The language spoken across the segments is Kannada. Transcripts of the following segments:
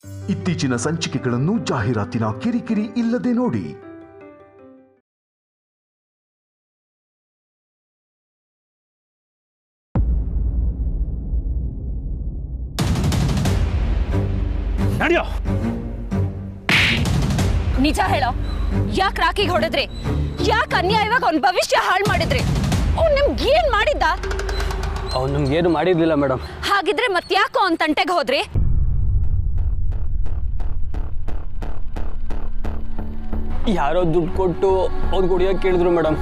ಇತ್ತೀಚಿನ ಸಂಚಿಕೆಗಳನ್ನು ಜಾಹೀರಾತಿನ ಕಿರಿಕಿರಿ ಇಲ್ಲದೆ ನೋಡಿ ನಡಿಯೋ ನಿಜ ಹೇಳೋ ಯಾಕೆ ರಾಕಿಗೆ ಹೊಡೆದ್ರಿ ಯಾಕೆ ಅನ್ಯಾಯವಾಗಿ ಅವ್ನ ಭವಿಷ್ಯ ಹಾಳು ಮಾಡಿದ್ರಿ ಅವ್ನು ನಿಮ್ಗೆ ಏನ್ ಮಾಡಿದ್ದ ಅವ್ನು ನಮ್ಗೇನು ಮಾಡಿರ್ಲಿಲ್ಲ ಮೇಡಮ್ ಹಾಗಿದ್ರೆ ಮತ್ಯಾಕೋ ಅವ್ನ ತಂಟೆಗೆ ಹೋದ್ರಿ ಯಾರೋ ದುಡ್ಡು ಕೊಟ್ಟು ಅವ್ರು ಕುಡಿಯೋಕೆ ಕೇಳಿದ್ರು ಮೇಡಮ್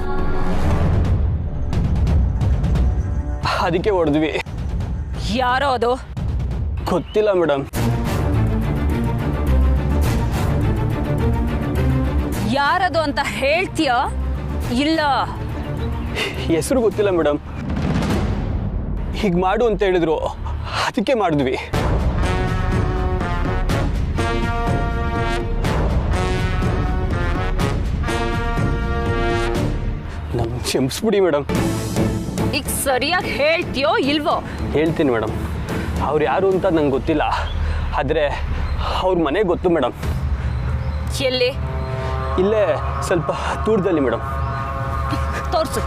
ಅದಕ್ಕೆ ಹೊಡೆದ್ವಿ ಯಾರೋ ಅದು ಗೊತ್ತಿಲ್ಲ ಮೇಡಮ್ ಯಾರದು ಅಂತ ಹೇಳ್ತೀಯ ಇಲ್ಲ ಹೆಸರು ಗೊತ್ತಿಲ್ಲ ಮೇಡಮ್ ಹೀಗೆ ಮಾಡು ಅಂತ ಹೇಳಿದ್ರು ಅದಕ್ಕೆ ಮಾಡಿದ್ವಿ ನಮ್ ಕ್ಷಮಿಸ್ಬಿಡಿ ಮೇಡಮ್ ಈಗ ಸರಿಯಾಗಿ ಹೇಳ್ತೀಯೋ ಇಲ್ವೋ ಹೇಳ್ತೀನಿ ಮೇಡಮ್ ಅವ್ರು ಯಾರು ಅಂತ ನಂಗೆ ಗೊತ್ತಿಲ್ಲ ಆದರೆ ಅವ್ರ ಮನೆ ಗೊತ್ತು ಮೇಡಮ್ ಎಲ್ಲಿ ಇಲ್ಲೇ ಸ್ವಲ್ಪ ದೂರದಲ್ಲಿ ಮೇಡಮ್ ತೋರ್ಸು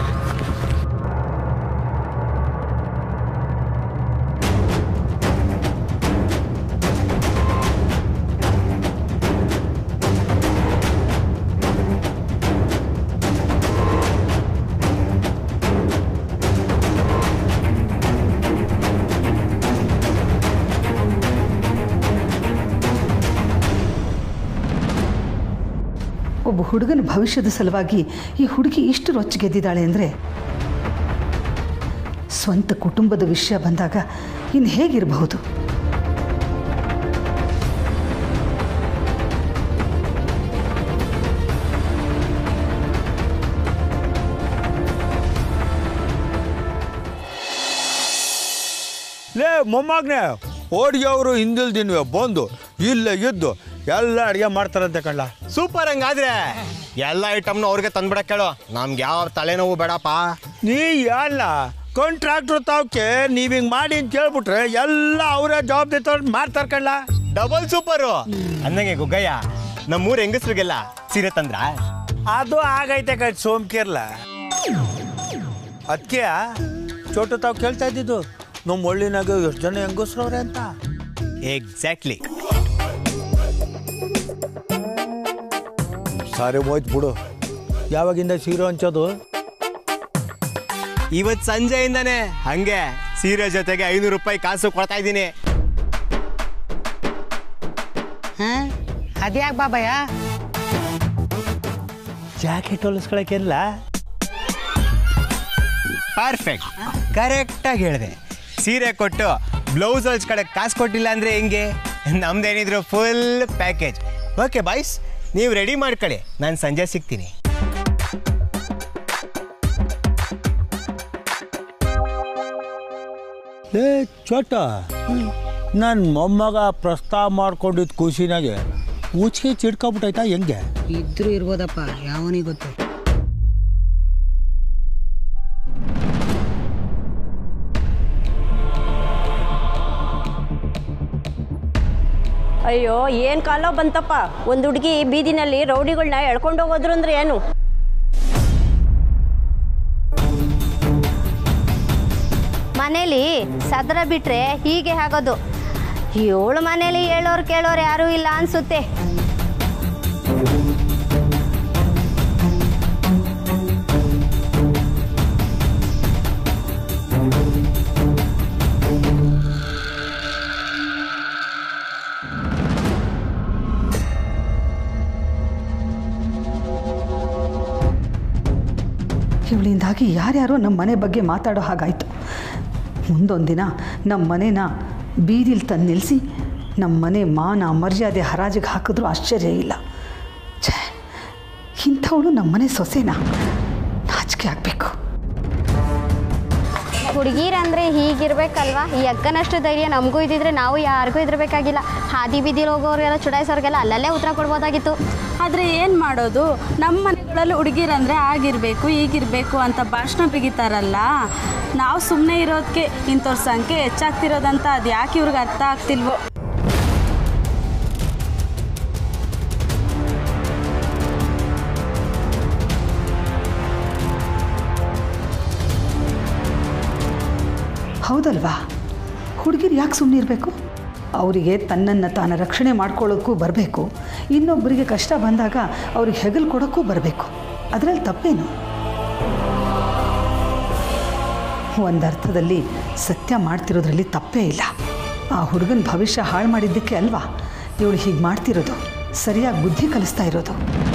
ಒಬ್ಬ ಹುಡುಗನ ಭವಿಷ್ಯದ ಸಲುವಾಗಿ ಈ ಹುಡುಗಿ ಇಷ್ಟು ರೊಚ್ಚಿಗೆದ್ದಿದ್ದಾಳೆ ಅಂದರೆ ಸ್ವಂತ ಕುಟುಂಬದ ವಿಷಯ ಬಂದಾಗ ಇನ್ನು ಹೇಗಿರಬಹುದು ಲೇ ಮೊಮ್ಮಗ್ನೆ ಓಡಿಯವರು ಹಿಂದಿಲ್ದಿನ್ವೆ ಬಂದು ಇಲ್ಲೇ ಇದ್ದು ಎಲ್ಲ ಅಡುಗೆ ಮಾಡ್ತಾರಂತೆ ಕಳ್ಳ ಸೂಪರ್ ಹಂಗಾದ್ರೆ ಎಲ್ಲ ಐಟಮ್ನು ಅವ್ರಿಗೆ ತಂದ್ಬಿಡಕ್ ಕೇಳು ನಮ್ಗೆ ಯಾವ ತಲೆನೋವು ಬೇಡಪ್ಪ ನೀ ಅಲ್ಲ ಕಾಂಟ್ರಾಕ್ಟ್ರ್ ತಾವಕ್ಕೆ ನೀವು ಹಿಂಗೆ ಮಾಡಿ ಅಂತ ಕೇಳ್ಬಿಟ್ರೆ ಎಲ್ಲ ಅವರೇ ಜವಾಬ್ದಾರಿ ತಗೊಂಡು ಮಾಡ್ತಾರೆ ಕಳ್ಳ ಡಬಲ್ ಸೂಪರು ಅಂದಂಗೆ ಗುಗ್ಗಯ್ಯ ನಮ್ಮೂರ್ ಹೆಂಗಸ್ರಿಗೆಲ್ಲ ಸೀರೆ ತಂದ್ರ ಅದು ಆಗೈತೆ ಕೈ ಸೋಮ್ಕಿರ್ಲ ಅದಕ್ಕೆ ಚೋಟು ತಾವು ಕೇಳ್ತಾ ಇದ್ದಿದ್ದು ನಮ್ಮ ಒಳ್ಳಿನಾಗ ಎಷ್ಟು ಜನ ಹೆಂಗಸ್ರವ್ರೆ ಅಂತ ಎಕ್ಸಾಕ್ಟ್ಲಿ ಸಾರಿ ಹೋಯ್ತು ಬಿಡು ಯಾವಾಗಿಂದ ಸೀರೆ ಹಂಚೋದು ಇವತ್ ಸಂಜೆಯಿಂದಾನೆ ಹಂಗೆ ಸೀರೆ ಜೊತೆಗೆ ಐನೂರು ರೂಪಾಯಿ ಕಾಸು ಕೊಡ್ತಾ ಇದ್ದೀನಿ ಅದ್ಯಾಕೆ ಬಾಬಯ್ಯ ಜಾಕೆಟ್ ಹೊಲಿಸ್ಕೊಳಕ್ಕೆಲ್ಲ ಪರ್ಫೆಕ್ಟ್ ಕರೆಕ್ಟಾಗಿ ಹೇಳಿದೆ ಸೀರೆ ಕೊಟ್ಟು ಬ್ಲೌಸ್ ಹೊಲ್ಸ್ಕೊಳಕ್ ಕಾಸು ಕೊಟ್ಟಿಲ್ಲ ಅಂದ್ರೆ ಹೆಂಗೆ ನಮ್ದೇನಿದ್ರು ಫುಲ್ ಪ್ಯಾಕೇಜ್ ಓಕೆ ಬಾಯ್ಸ್ ನೀವು ರೆಡಿ ಮಾಡ್ಕೊಳ್ಳಿ ನಾನು ಸಂಜೆ ಸಿಗ್ತೀನಿ ಏ ಚೋಟ ನನ್ನ ಮೊಮ್ಮಗ ಪ್ರಸ್ತಾವ ಮಾಡ್ಕೊಂಡಿದ್ದು ಖುಷಿನಾಗೆ ಉಚ್ಕೆ ಚಿಡ್ಕೊಬಿಟ್ಟೈತಾ ಹೆಂಗೆ ಇದ್ರೂ ಇರ್ಬೋದಪ್ಪ ಯಾವನಿಗೆ ಗೊತ್ತು ಅಯ್ಯೋ ಏನು ಕಾಲೋ ಬಂತಪ್ಪ ಒಂದು ಹುಡುಗಿ ಬೀದಿನಲ್ಲಿ ರೌಡಿಗಳನ್ನ ಎಳ್ಕೊಂಡು ಹೋಗೋದ್ರು ಅಂದ್ರೆ ಏನು ಮನೇಲಿ ಸದರ ಬಿಟ್ರೆ ಹೀಗೆ ಆಗೋದು ಏಳು ಮನೇಲಿ ಹೇಳೋರು ಕೇಳೋರು ಯಾರೂ ಇಲ್ಲ ಅನ್ಸುತ್ತೆ ಇವಳಿಂದಾಗಿ ಯಾರ್ಯಾರೋ ನಮ್ಮ ಮನೆ ಬಗ್ಗೆ ಮಾತಾಡೋ ಹಾಗಾಯಿತು ಮುಂದೊಂದು ದಿನ ನಮ್ಮ ಮನೇನ ಬೀದಿಲಿ ತಂದು ನಿಲ್ಲಿಸಿ ನಮ್ಮ ಮನೆ ಮಾನ ಮರ್ಯಾದೆ ಹರಾಜಿಗೆ ಹಾಕಿದ್ರೂ ಆಶ್ಚರ್ಯ ಇಲ್ಲ ಛೇ ಇಂಥವಳು ನಮ್ಮ ಮನೆ ಸೊಸೆನಾ ನಾಚಿಕೆ ಆಗಬೇಕು ಹುಡುಗಿರಂದ್ರೆ ಹೀಗಿರ್ಬೇಕಲ್ವಾ ಈ ಅಕ್ಕನಷ್ಟು ಧೈರ್ಯ ನಮಗೂ ಇದ್ದಿದ್ರೆ ನಾವು ಯಾರಿಗೂ ಇದ್ರಬೇಕಾಗಿಲ್ಲ ಹಾದಿ ಬೀದಿಲಿ ಹೋಗೋರಿಗೆಲ್ಲ ಚುಡಾಯಿಸೋರಿಗೆಲ್ಲ ಅಲ್ಲಲ್ಲೇ ಉತ್ತರ ಕೊಡ್ಬೋದಾಗಿತ್ತು ಆದರೆ ಏನು ಮಾಡೋದು ನಮ್ಮ ಮನೆಗಳಲ್ಲಿ ಹುಡುಗಿರಂದ್ರೆ ಆಗಿರಬೇಕು ಈಗಿರಬೇಕು ಅಂತ ಭಾಷಣ ಬಿಗಿತಾರಲ್ಲ ನಾವು ಸುಮ್ಮನೆ ಇರೋದಕ್ಕೆ ಇಂಥವ್ರ ಸಂಖ್ಯೆ ಹೆಚ್ಚಾಗ್ತಿರೋದಂತ ಅದು ಯಾಕೆ ಇವ್ರಿಗೆ ಅರ್ಥ ಆಗ್ತಿಲ್ವೋ ಹೌದಲ್ವಾ ಹುಡುಗಿರು ಯಾಕೆ ಸುಮ್ಮನೆ ಇರಬೇಕು ಅವರಿಗೆ ತನ್ನನ್ನು ತಾನು ರಕ್ಷಣೆ ಮಾಡ್ಕೊಳ್ಳೋಕ್ಕೂ ಬರಬೇಕು ಇನ್ನೊಬ್ಬರಿಗೆ ಕಷ್ಟ ಬಂದಾಗ ಅವ್ರಿಗೆ ಹೆಗಲು ಕೊಡೋಕ್ಕೂ ಬರಬೇಕು ಅದರಲ್ಲಿ ತಪ್ಪೇನು ಒಂದರ್ಥದಲ್ಲಿ ಸತ್ಯ ಮಾಡ್ತಿರೋದ್ರಲ್ಲಿ ತಪ್ಪೇ ಇಲ್ಲ ಆ ಹುಡುಗನ ಭವಿಷ್ಯ ಹಾಳು ಮಾಡಿದ್ದಕ್ಕೆ ಅಲ್ವಾ ಇವಳು ಹೀಗೆ ಮಾಡ್ತಿರೋದು ಸರಿಯಾಗಿ ಬುದ್ಧಿ ಕಲಿಸ್ತಾ ಇರೋದು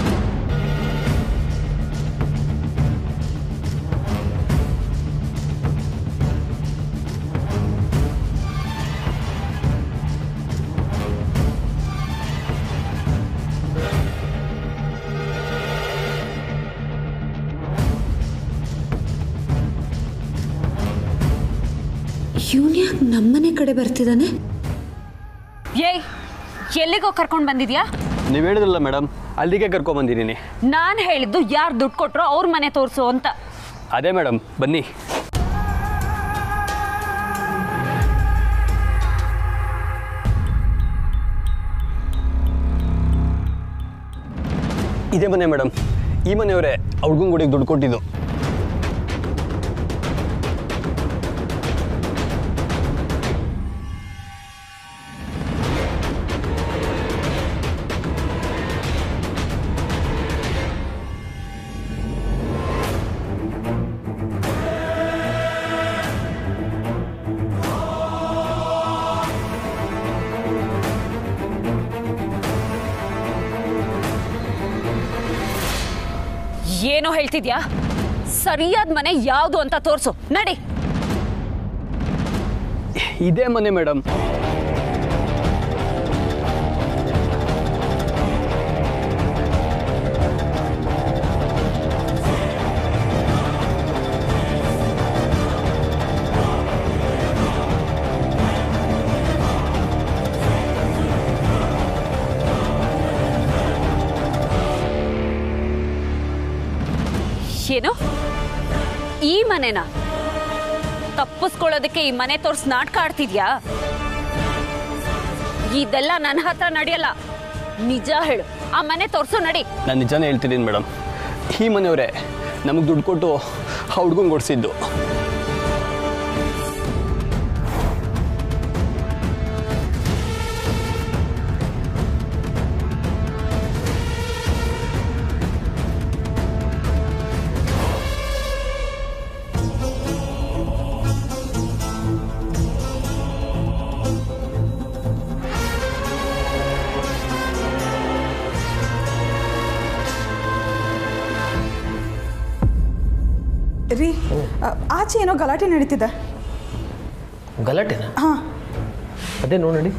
ಇವನು ಯಾಕೆ ನಮ್ಮನೆ ಕಡೆ ಬರ್ತಿದ್ದಾನೆ ಏಯ್ ಎಲ್ಲಿಗೋ ಕರ್ಕೊಂಡು ಬಂದಿದ್ಯಾ ನೀವು ಹೇಳಿದ್ರಲ್ಲ ಮೇಡಮ್ ಅಲ್ಲಿಗೆ ಕರ್ಕೊಂಬಂದಿದ್ದೀನಿ ನಾನು ಹೇಳಿದ್ದು ಯಾರು ದುಡ್ಡು ಕೊಟ್ರೋ ಅವ್ರ ಮನೆ ತೋರಿಸು ಅಂತ ಅದೇ ಮೇಡಮ್ ಬನ್ನಿ ಇದೇ ಮನೆ ಮೇಡಮ್ ಈ ಮನೆಯವರೇ ಹುಡ್ಗನ ಗುಡಿಗೆ ದುಡ್ಡು ಕೊಟ್ಟಿದ್ದು ಏನೋ ಹೇಳ್ತಿದ್ಯಾ ಸರಿಯಾದ ಮನೆ ಯಾವುದು ಅಂತ ತೋರಿಸು ನಡಿ ಇದೇ ಮನೆ ಮೇಡಮ್ ಏನು ಈ ಮನೆನ ತಪ್ಪಿಸ್ಕೊಳ್ಳೋದಕ್ಕೆ ಈ ಮನೆ ತೋರ್ಸ್ ನಾಟಕ ಆಡ್ತಿದ್ಯಾ ಇದೆಲ್ಲ ನನ್ನ ಹತ್ರ ನಡೆಯಲ್ಲ ನಿಜ ಹೇಳು ಆ ಮನೆ ತೋರ್ಸು ನಡಿ ನಾನು ನಿಜಾನೇ ಹೇಳ್ತಿದ್ದೀನಿ ಮೇಡಮ್ ಈ ಮನೆಯವರೇ ನಮಗೆ ದುಡ್ಡು ಕೊಟ್ಟು ಆ ಹುಡ್ಗಂಗೆ ಕೊಡಿಸಿದ್ದು ರೀ ಆ- ಆಚೆ ಏನೋ ಗಲಾಟೆ ನಡೀತಿದೆ ಗಲಾಟೆನಾ ಹಾಂ ಅದೇ ನೋಡಿ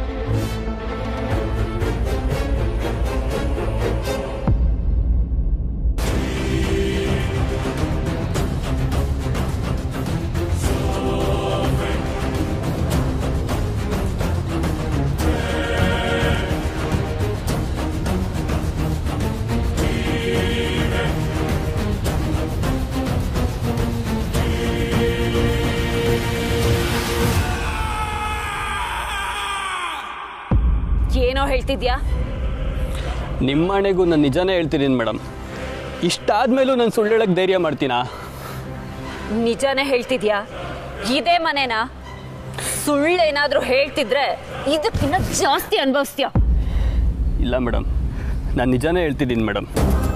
ಏನೋ ಹೇಳ್ತಿದ್ಯಾ ನಿಮ್ಮ ಮನೆಗೂ ನಾನು ನಿಜಾನೇ ಹೇಳ್ತಿದ್ದೀನಿ ಮೇಡಮ್ ಇಷ್ಟಾದ್ಮೇಲೂ ನಾನು ಸುಳ್ಳು ಹೇಳಕ್ಕೆ ಧೈರ್ಯ ಮಾಡ್ತೀನಾ ನಿಜಾನೇ ಹೇಳ್ತಿದ್ಯಾ ಇದೇ ಮನೆನ ಸುಳ್ಳೇನಾದ್ರೂ ಹೇಳ್ತಿದ್ರೆ ಇದಕ್ಕಿಂತ ಜಾಸ್ತಿ ಅನುಭವಿಸ್ತೀಯ ಇಲ್ಲ ಮೇಡಮ್ ನಾನು ನಿಜಾನೇ ಹೇಳ್ತಿದ್ದೀನಿ ಮೇಡಮ್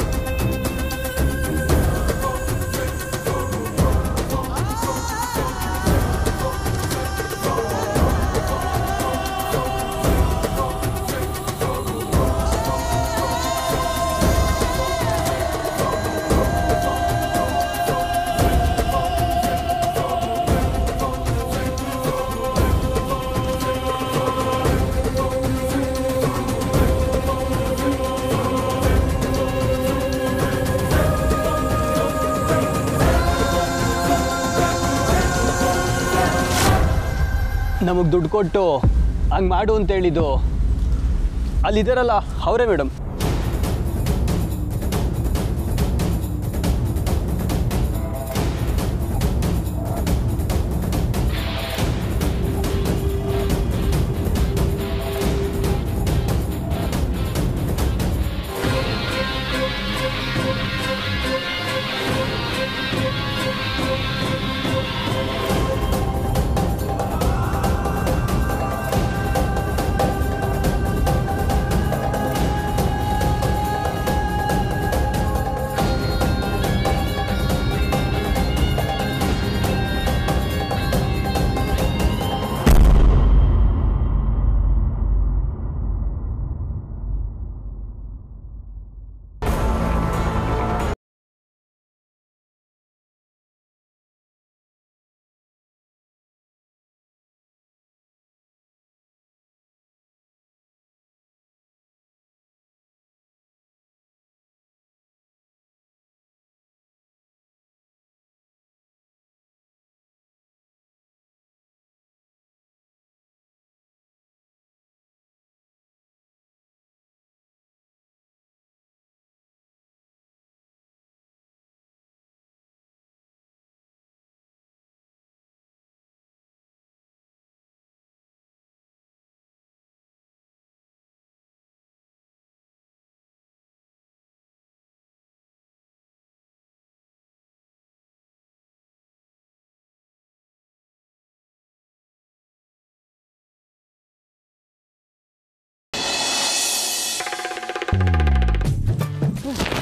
ನಮಗೆ ದುಡ್ಡು ಕೊಟ್ಟು ಹಂಗೆ ಮಾಡು ಅಂತ ಹೇಳಿದ್ದು ಅಲ್ಲಿದ್ದಾರಲ್ಲ ಅವರೇ ಮೇಡಮ್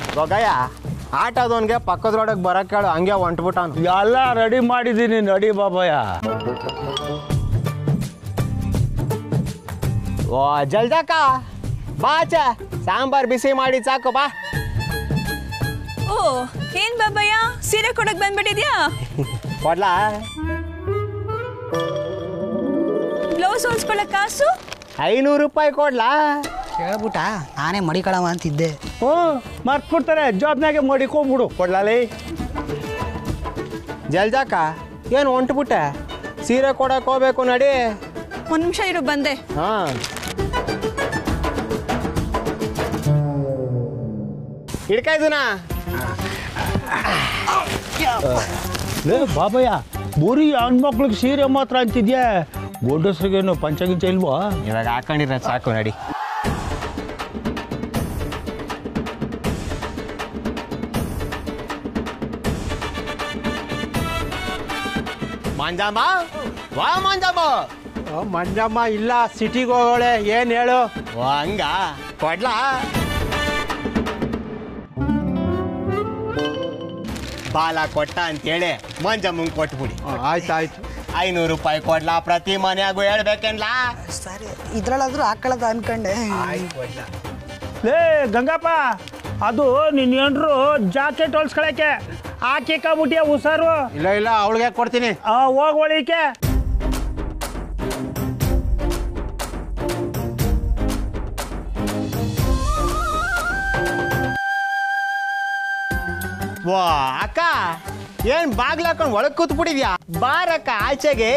ಗೊಗಯ್ಯ ಆಟೋದವನ್ಗೆ ಪಕ್ಕದ ರೋಡಕ್ಕೆ ಬರಕ್ಕೆ ಹೇಳು ಹಂಗೆ ಹೊಂಟ್ಬಿಟ್ಟಾನು ಎಲ್ಲ ರೆಡಿ ಮಾಡಿದ್ದೀನಿ ನಡಿ ಬಾಬಯ್ಯ ಓ ಜಲ್ದಕ್ಕ ಬಾ ಆಚೆ ಸಾಂಬಾರ್ ಬಿಸಿ ಮಾಡಿ ಸಾಕು ಬಾ ಓ ಏನ್ ಬಾಬಯ್ಯ ಸೀರೆ ಕೊಡಕ್ ಬಂದ್ಬಿಟ್ಟಿದ್ಯಾ ಕೊಡ್ಲಾ ಬ್ಲೌಸ್ ಹೊಲ್ಸ್ಕೊಳಕ್ ಕಾಸು ಐನೂರು ರೂಪಾಯಿ ಕೊಡ್ಲಾ ಹೇಳ್ಬಿಟ್ಟ ನಾನೇ ಮಡಿಕಳವ ಅಂತಿದ್ದೆ ಹ್ಞೂ ಮರ್ತ್ಬಿಡ್ತಾರೆ ಜಾಬ್ನಾಗೆ ಮಡಿಕೊಂಬಿಡು ಕೊಡ್ಲಾಲಿ ಜಲ್ದಕ್ಕ ಏನು ಹೊಂಟ್ಬಿಟ್ಟೆ ಸೀರೆ ಕೊಡಕ್ಕೆ ಹೋಗ್ಬೇಕು ನಡಿ ಒಂದ್ ನಿಮಿಷ ಇರು ಬಂದೆ ಹಾಂ ಹಿಡ್ಕಾಯ್ದುನಾ ಲೇ ಬಾಬಯ್ಯ ಬರೀ ಹೆಣ್ಮಕ್ಳಿಗೆ ಸೀರೆ ಮಾತ್ರ ಅಂತಿದ್ಯಾ ಗಂಡಸ್ರಿಗೇನು ಪಂಚಗಿಂಚ ಇಲ್ವಾ ಇವಾಗ ಹಾಕೊಂಡಿರ ಸಾಕು ನಡಿ ಮಂಜಮ್ಮ ವಾ ಮಂಜಮ್ಮ ಮಂಜಮ್ಮ ಇಲ್ಲ ಸಿಟಿಗೆ ಹೋಗೋಳೆ ಏನು ಹೇಳು ಓ ಹಂಗ ಕೊಡ್ಲಾ ಬಾಲ ಕೊಟ್ಟ ಅಂತೇಳಿ ಮಂಜಮ್ಮಂಗೆ ಕೊಟ್ಬಿಡಿ ಆಯ್ತು ಆಯ್ತು ಐನೂರು ರೂಪಾಯಿ ಕೊಡ್ಲಾ ಪ್ರತಿ ಮನೆಯಾಗೂ ಹೇಳ್ಬೇಕೇನ್ಲಾ ಸರಿ ಇದ್ರಲ್ಲಾದ್ರೂ ಹಾಕೊಳ್ಳೋದು ಅನ್ಕೊಂಡೆ ಲೇ ಗಂಗಪ್ಪ ಅದು ನಿನ್ನ ಏನ್ರು ಜಾಕೆಟ್ ಹೊಲ್ಸ್ಕೊಳಕ್ಕೆ ಹಾಕಿಕ್ಕಾಬಿಟ್ಟಿಯ ಹುಷಾರು ಇಲ್ಲ ಇಲ್ಲ ಅವಳಿಗೆ ಕೊಡ್ತೀನಿ ಹೋಗ್ವಳಿಕೆ ವಾ ಅಕ್ಕ ಏನ್ ಬಾಗ್ಲ ಹಾಕೊಂಡು ಒಳಗ್ ಕೂತ್ಬಿಟ್ಟಿದ್ಯಾ ಬಾರಕ್ಕ ಆಚೆಗೆ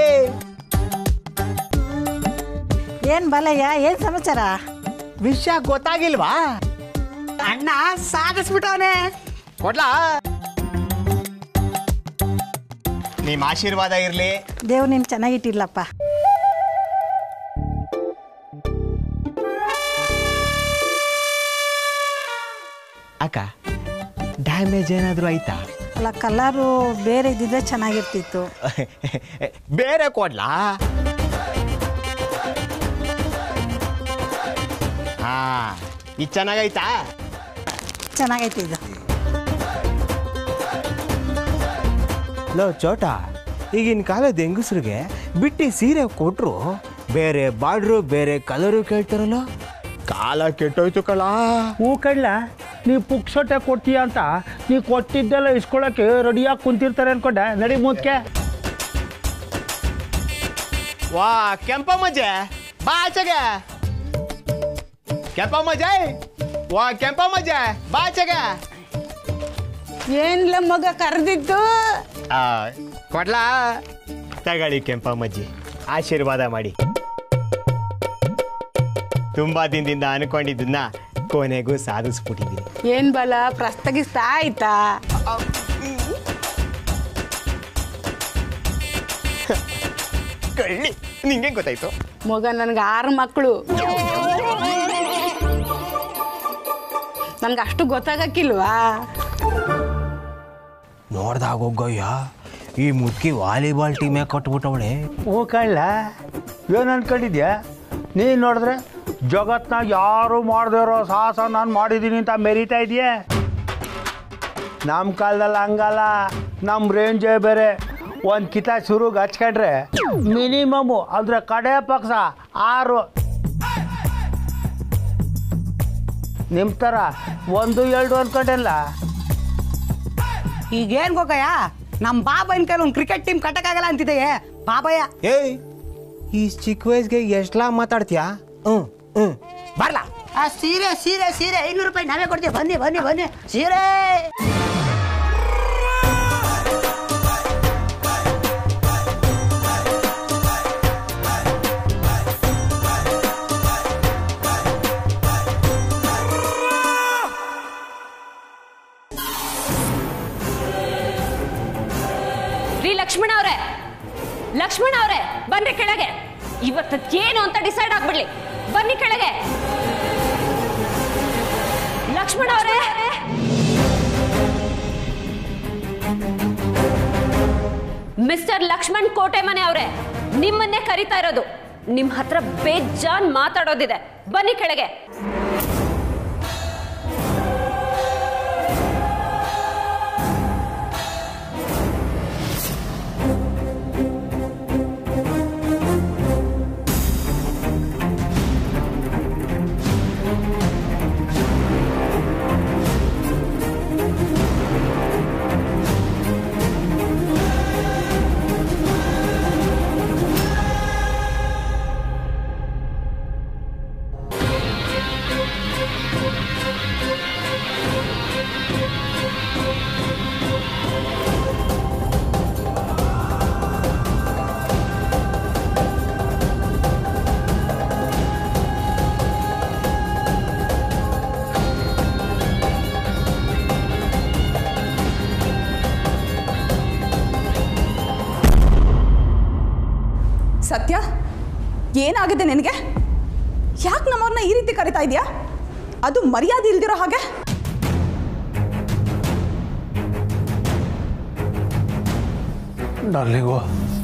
ಏನ್ ಬಲಯ್ಯ ಏನ್ ಸಮಾಚಾರ ವಿಷಯ ಗೊತ್ತಾಗಿಲ್ವಾ ಅಣ್ಣ ಸಾಗಿಸ್ಬಿಟ್ಟವನೆ ಕೊಡ್ಲಾ ನಿಮ್ ಆಶೀರ್ವಾದ ಇರ್ಲಿ ದೇವ್ ನೀನ್ ಚೆನ್ನಾಗಿಟ್ಟಿರ್ಲಪ್ಪ ಅಕ್ಕ ಡ್ಯಾಮೇಜ್ ಏನಾದ್ರು ಆಯ್ತಾ ಅಲ್ಲ ಕಲರು ಬೇರೆ ಇದ್ದಿದ್ರೆ ಚೆನ್ನಾಗಿರ್ತಿತ್ತು ಬೇರೆ ಕೊಡ್ಲಾ ಹಾ ಇದು ಚೆನ್ನಾಗೈತಾ ಚೆನ್ನಾಗೈತಿ ಇದು ಲೋ ಚೋಟ ಈಗಿನ ಕಾಲದ ಹೆಂಗಸ್ರಿಗೆ ಬಿಟ್ಟು ಸೀರೆ ಕೊಟ್ರು ಬೇರೆ ಬಾರ್ಡ್ರು ಬೇರೆ ಕಲರು ಕೇಳ್ತಾರಲ್ಲ ಕಾಲ ಕೆಟ್ಟೋಯ್ತು ಕಳ ಹೂ ಕಡ್ಲ ನೀ ಪುಕ್ಸೊಟ್ಟೆ ಕೊಡ್ತೀಯ ಅಂತ ನೀ ಕೊಟ್ಟಿದ್ದೆಲ್ಲ ಇಸ್ಕೊಳಕ್ಕೆ ರೆಡಿಯಾಗಿ ಕುಂತಿರ್ತಾರೆ ಅನ್ಕೊಂಡೆ ನಡಿ ಮುದ್ಕೆ ವಾ ಕೆಂಪಮ್ಮಜ್ಜೆ ಬಾ ಆಚೆಗೆ ಕೆಂಪಮ್ಮಜ್ಜೆ ವಾ ಕೆಂಪಮ್ಮಜ್ಜೆ ಬಾ ಆಚೆಗೆ ಏನ್ಲ ಮಗ ಕರೆದಿದ್ದು ಆ, ಕೊಡ್ಲಾ ತಗೊಳ್ಳಿ ಕೆಂಪಮ್ಮಜ್ಜಿ ಆಶೀರ್ವಾದ ಮಾಡಿ ತುಂಬಾ ದಿನದಿಂದ ಅನ್ಕೊಂಡಿದ್ದನ್ನ ಕೊನೆಗೂ ಸಾಧಿಸ್ಬಿಟ್ಟಿದ್ದೀನಿ ಏನ್ ಬಲ ಪ್ರಸ್ತಗಿಸ್ತಾ ಆಯ್ತಾ ಕಳ್ಳಿ ನಿಂಗೆ ಗೊತ್ತಾಯ್ತು ಮಗ ನನ್ಗೆ ಆರು ಮಕ್ಕಳು ನನ್ಗೆ ಅಷ್ಟು ಗೊತ್ತಾಗಕ್ಕಿಲ್ವಾ ನೋಡ್ದಾಗ ಹೋಗಯ್ಯ ಈ ಮುದ್ಕಿ ವಾಲಿಬಾಲ್ ಟೀಮೇ ಕಟ್ಬಿಟ್ಟವಳೆ ಹೂ ಕಳ್ಳ ಏನು ಅನ್ಕೊಂಡಿದ್ಯಾ ನೀನು ನೋಡಿದ್ರೆ ಜಗತ್ನಾಗ ಯಾರು ಮಾಡದೇ ಇರೋ ಸಾಹಸ ನಾನು ಮಾಡಿದ್ದೀನಿ ಅಂತ ಮೆರಿತಾ ಇದೆಯೇ ನಮ್ಮ ಕಾಲದಲ್ಲಿ ಹಂಗಲ್ಲ ನಮ್ಮ ರೇಂಜೇ ಬೇರೆ ಒಂದು ಕಿತ ಶುರುಗೆ ಹಚ್ಕೊಂಡ್ರೆ ಮಿನಿಮಮ್ಮು ಅಂದರೆ ಕಡೆ ಪಕ್ಷ ಆರು ನಿಮ್ಮ ಥರ ಒಂದು ಎರಡು ಅನ್ಕೊಂಡೆಲ್ಲ ಈಗೇನ್ ಗೊಕ್ಕಯ್ಯ ನಮ್ಮ ಬಾಬಾಯಿನ ಕೈಲಿ ಒಂದು ಕ್ರಿಕೆಟ್ ಟೀಮ್ ಕಟ್ಟಕ್ಕಾಗಲ್ಲ ಅಂತಿದೆಯೇ ಬಾಬಯ್ಯ ಏಯ್ ಈ ಚಿಕ್ಕ ವಯಸ್ಸಿಗೆ ಎಷ್ಟಲಾ ಮಾತಾಡ್ತೀಯಾ ಹ್ಞೂ ಹ್ಞೂ ಬರ್ಲ ಆ ಸೀರೆ ಸೀರೆ ಸೀರೆ ಐನೂರು ರೂಪಾಯಿ ನಾವೇ ಕೊಡ್ತೀವಿ ಬನ್ನಿ ಬನ್ನಿ ಬನ್ನಿ ಸೀರೆ ರೀ ಲಕ್ಷ್ಮಣ ಅವ್ರೆ ಲಕ್ಷ್ಮಣ ಅವ್ರೆ ಬನ್ರಿ ಕೆಳಗೆ ಇವತ್ತು ಏನು ಅಂತ ಡಿಸೈಡ್ ಆಗ್ಬಿಡ್ಲಿ ಬನ್ನಿ ಕೆಳಗೆ ಲಕ್ಷ್ಮಣ ಅವರೇ ಮಿಸ್ಟರ್ ಲಕ್ಷ್ಮಣ್ ಕೋಟೆ ಮನೆ ಅವರೇ ನಿಮ್ಮನ್ನೇ ಕರಿತಾ ಇರೋದು ನಿಮ್ ಹತ್ರ ಬೇಜಾನ್ ಮಾತಾಡೋದಿದೆ ಬನ್ನಿ ಕೆಳಗೆ ಏನಾಗಿದೆ ನಿನಗೆ ಯಾಕೆ ನಮ್ಮವ್ರನ್ನ ಈ ರೀತಿ ಕರಿತಾ ಇದೆಯಾ ಅದು ಮರ್ಯಾದೆ ಇಲ್ದಿರೋ ಹಾಗೆ ಡಾರ್ಲಿಂಗು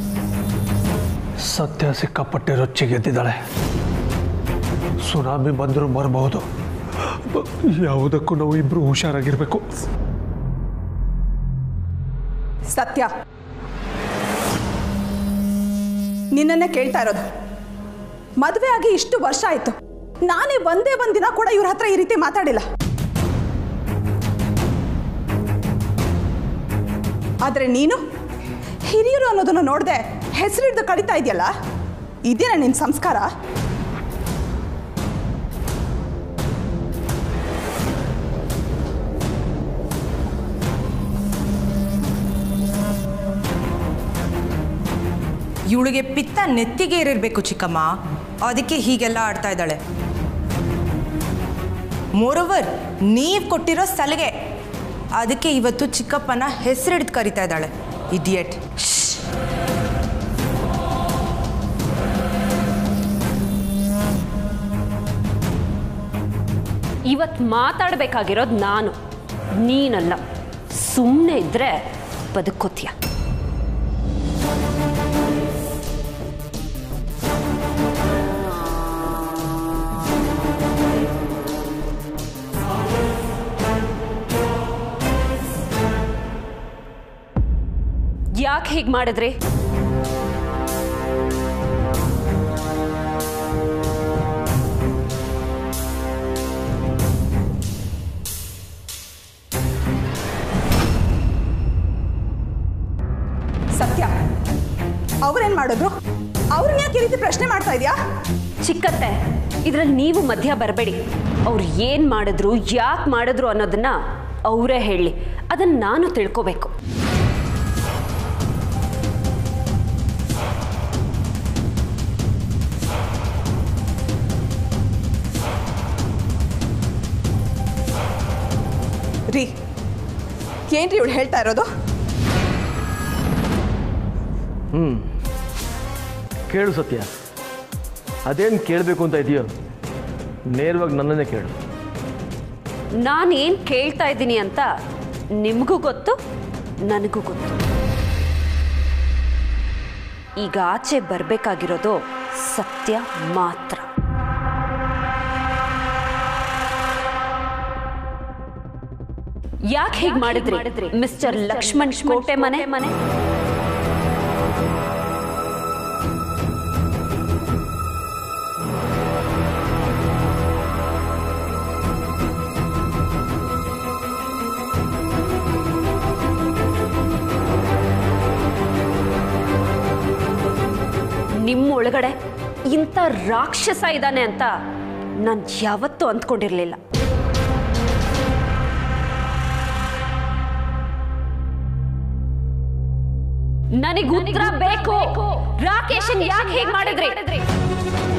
ಸತ್ಯ ಸಿಕ್ಕಾಪಟ್ಟೆ ರೊಚ್ಚಿಗೆದ್ದಿದ್ದಾಳೆ ಸುನಾಮಿ ಬಂದರೂ ಬರಬಹುದು ಬ- ಯಾವುದಕ್ಕೂ ನಾವು ಇಬ್ಬರು ಹುಷಾರಾಗಿರಬೇಕು ಸತ್ಯ ನಿನ್ನನ್ನೇ ಕೇಳ್ತಾ ಇರೋದು ಮದುವೆ ಆಗಿ ಇಷ್ಟು ವರ್ಷ ಆಯ್ತು ನಾನೇ ಒಂದೇ ಒಂದಿನ ಕೂಡ ಇವ್ರ ಹತ್ರ ಈ ರೀತಿ ಮಾತಾಡಿಲ್ಲ ಆದ್ರೆ ನೀನು ಹಿರಿಯರು ಅನ್ನೋದನ್ನು ನೋಡದೆ ಹೆಸರಿಡ್ದು ಕಡಿತಾ ಇದೆಯಲ್ಲ ಇದೇನ ನಿನ್ನ ಸಂಸ್ಕಾರ ಇವಳಿಗೆ ಪಿತ್ತ ನೆತ್ತಿಗೆ ಏರಿರ್ಬೇಕು ಚಿಕ್ಕಮ್ಮ ಅದಕ್ಕೆ ಹೀಗೆಲ್ಲ ಆಡ್ತಾ ಇದ್ದಾಳೆ ಮೋರೋವರ್ ನೀವು ಕೊಟ್ಟಿರೋ ಸಲಿಗೆ ಅದಕ್ಕೆ ಇವತ್ತು ಚಿಕ್ಕಪ್ಪನ ಹೆಸರಿಡ್ದು ಕರಿತಾ ಇದ್ದಾಳೆ ಇಡಿಯಟ್ ಇವತ್ತು ಮಾತಾಡಬೇಕಾಗಿರೋದು ನಾನು ನೀನಲ್ಲ ಸುಮ್ಮನೆ ಇದ್ರೆ ಬದುಕೋತೀಯ ಯಾಕೆ ಹೀಗೆ ಮಾಡಿದ್ರಿ ಸತ್ಯ ಅವ್ರೇನ್ ಮಾಡಿದ್ರು ಅವ್ರನ್ನ ಯಾಕೆ ಈ ರೀತಿ ಪ್ರಶ್ನೆ ಮಾಡ್ತಾ ಇದೆಯಾ ಚಿಕ್ಕತ್ತೆ ಇದ್ರಲ್ಲಿ ನೀವು ಮಧ್ಯ ಬರಬೇಡಿ ಅವ್ರು ಏನು ಮಾಡಿದ್ರು ಯಾಕೆ ಮಾಡಿದ್ರು ಅನ್ನೋದನ್ನ ಅವರೇ ಹೇಳಿ ಅದನ್ನ ನಾನು ತಿಳ್ಕೋಬೇಕು ರೀ ಏನ್ರಿ ಇವಳು ಹೇಳ್ತಾ ಇರೋದು ಹ್ಞೂ ಕೇಳು ಸತ್ಯ ಅದೇನು ಕೇಳಬೇಕು ಅಂತ ಇದೆಯೋ ನೇರವಾಗಿ ನನ್ನನ್ನೇ ಕೇಳು ನಾನೇನು ಕೇಳ್ತಾ ಇದ್ದೀನಿ ಅಂತ ನಿಮಗೂ ಗೊತ್ತು ನನಗೂ ಗೊತ್ತು ಈಗ ಆಚೆ ಬರಬೇಕಾಗಿರೋದು ಸತ್ಯ ಮಾತ್ರ ಯಾಕೆ ಹೀಗೆ ಮಾಡಿದ್ರಿ ಮಿಸ್ಟರ್ ಲಕ್ಷ್ಮಣ್ ಕೋಟೆ ಮನೆ ಮನೆ ನಿಮ್ಮ ಒಳಗಡೆ ಇಂಥ ರಾಕ್ಷಸ ಇದ್ದಾನೆ ಅಂತ ನಾನು ಯಾವತ್ತೂ ಅಂದ್ಕೊಂಡಿರಲಿಲ್ಲ ನನಗೆ ಉತ್ತರ ಬೇಕು ರಾಕೇಶನ್ ಯಾಕೆ ಹೇಗೆ ಮಾಡಿದ್ರಿ